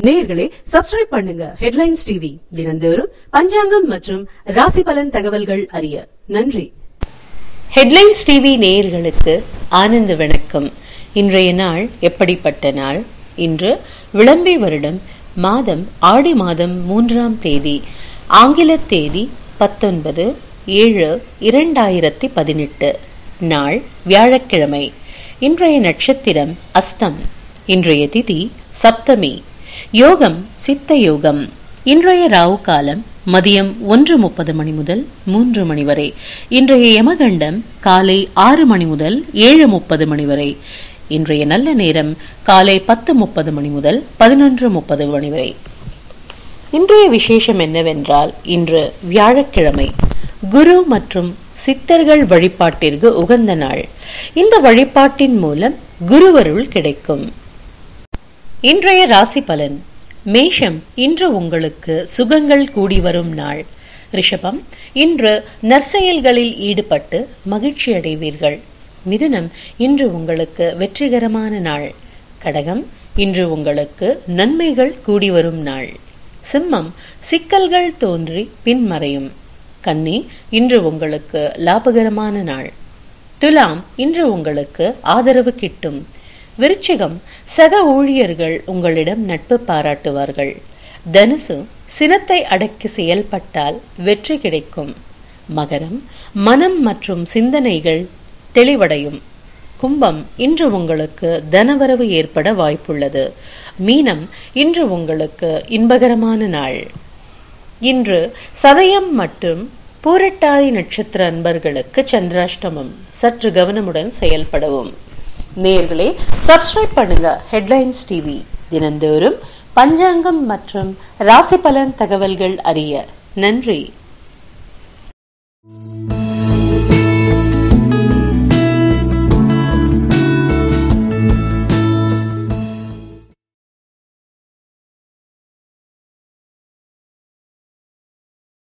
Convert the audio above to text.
நேயர்களே சப்ஸ்கிரைப் பண்ணுங்க headlines TV தினந்தோறும் பஞ்சாங்கம் மற்றும் ராசி பலன் தகவல்கள் அறிய நன்றி ஹெட்லைன்ஸ் டிவி நேயர்களுக்கு ஆனந்த வணக்கம் இன்றைய நாள் எப்படிப்பட்ட நாள் இன்று விளம்பி வருடம் மாதம் ஆடி மாதம் மூன்றாம் தேதி ஆங்கில தேதி பத்தொன்பது ஏழு இரண்டாயிரத்தி பதினெட்டு நாள் வியாழக்கிழமை இன்றைய நட்சத்திரம் அஸ்தம் இன்றைய திதி சப்தமி யோகம் சித்த யோகம் இன்றைய ராவு காலம் மதியம் ஒன்று முப்பது மணி முதல் மூன்று மணி வரை இன்றைய யமகண்டம் காலை ஆறு மணி முதல் ஏழு முப்பது மணி வரை இன்றைய நல்ல நேரம் காலை பத்து முப்பது மணி முதல் பதினொன்று முப்பது மணி வரை இன்றைய விசேஷம் என்னவென்றால் இன்று வியாழக்கிழமை குரு மற்றும் சித்தர்கள் வழிபாட்டிற்கு உகந்த நாள் இந்த வழிபாட்டின் மூலம் குருவருள் கிடைக்கும் இன்றைய ராசி பலன் மேஷம் இன்று உங்களுக்கு சுகங்கள் கூடி வரும் நாள் ரிஷபம் இன்று நற்செயல்களில் ஈடுபட்டு மகிழ்ச்சி அடைவீர்கள் மிதுனம் இன்று உங்களுக்கு வெற்றிகரமான நாள் கடகம் இன்று உங்களுக்கு நன்மைகள் கூடி வரும் நாள் சிம்மம் சிக்கல்கள் தோன்றி பின்மறையும் கன்னி இன்று உங்களுக்கு லாபகரமான நாள் துலாம் இன்று உங்களுக்கு ஆதரவு கிட்டும் விருச்சிகம் சக ஊழியர்கள் உங்களிடம் நட்பு பாராட்டுவார்கள் தனுசு சினத்தை அடக்கி செயல்பட்டால் வெற்றி கிடைக்கும் மகரம் மனம் மற்றும் சிந்தனைகள் தெளிவடையும் கும்பம் இன்று உங்களுக்கு தனவரவு ஏற்பட வாய்ப்புள்ளது மீனம் இன்று உங்களுக்கு இன்பகரமான நாள் இன்று சதயம் மற்றும் பூரட்டாதி நட்சத்திர அன்பர்களுக்கு சந்திராஷ்டமம் சற்று கவனமுடன் செயல்படவும் நேர்களே சப்ஸ்கிரைப் பண்ணுங்க ஹெட்லைன்ஸ் டிவி தினந்தோறும் பஞ்சாங்கம் மற்றும் ராசி பலன் தகவல்கள் அறிய நன்றி